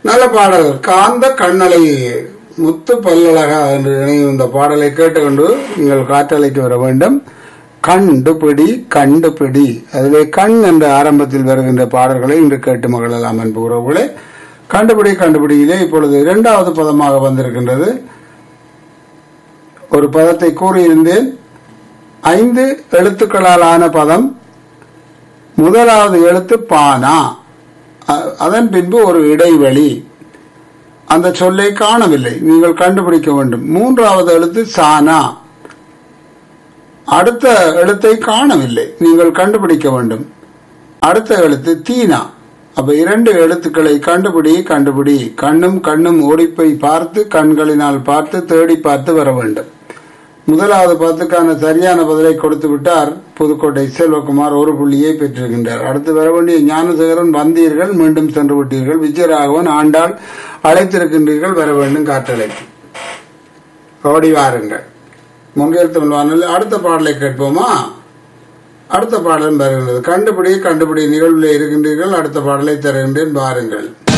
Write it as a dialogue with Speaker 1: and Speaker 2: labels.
Speaker 1: நல்ல பாடல் காந்த கண்ணலை முத்து பல்லழகா என்று இணையும் இந்த பாடலை கேட்டுக்கொண்டு நீங்கள் காற்றலைக்கு வர வேண்டும் கண்டுபிடி கண்டுபிடி அதிலே கண் என்ற ஆரம்பத்தில் வருகின்ற பாடல்களை இன்று கேட்டு மகளெல்லாம் அன்பு உறவுகளே கண்டுபிடி கண்டுபிடியிலே இப்பொழுது இரண்டாவது பதமாக வந்திருக்கின்றது ஒரு பதத்தை கூறியிருந்தேன் ஐந்து எழுத்துக்களால் ஆன பதம் முதலாவது எழுத்து பானா அ- அதன் பின்பு ஒரு இடைவெளி அந்த சொல்லை காணவில்லை நீங்கள் கண்டுபிடிக்க வேண்டும் மூன்றாவது எழுத்து சானா அடுத்த எழுத்தை காணவில்லை நீங்கள் கண்டுபிடிக்க வேண்டும் அடுத்த எழுத்து தீனா அப்ப இரண்டு எழுத்துக்களை கண்டுபிடி கண்டுபிடி கண்ணும் கண்ணும் ஓடிப்போய் பார்த்து கண்களினால் பார்த்து தேடி பார்த்து வர வேண்டும் முதலாவது பத்துக்கான சரியான பதிலை கொடுத்து விட்டார் புதுக்கோட்டை செல்வகுமார் ஒரு புள்ளியை பெற்றிருக்கின்றார் அடுத்து வர வேண்டிய ஞானசேகரன் வந்தீர்கள் மீண்டும் சென்று விட்டீர்கள் விஜயராகவன் ஆண்டாள் அழைத்திருக்கின்றீர்கள் வர வேண்டும் காற்றலை ஓடி வாருங்கள் முன்கேல் தமிழ் வானொலி அடுத்த பாடலை கேட்போமா அடுத்த பாடலும் வருகின்றது கண்டுபிடி கண்டுபிடி நிகழ்வில் இருக்கின்றீர்கள் அடுத்த பாடலை தருகின்றேன் பாருங்கள்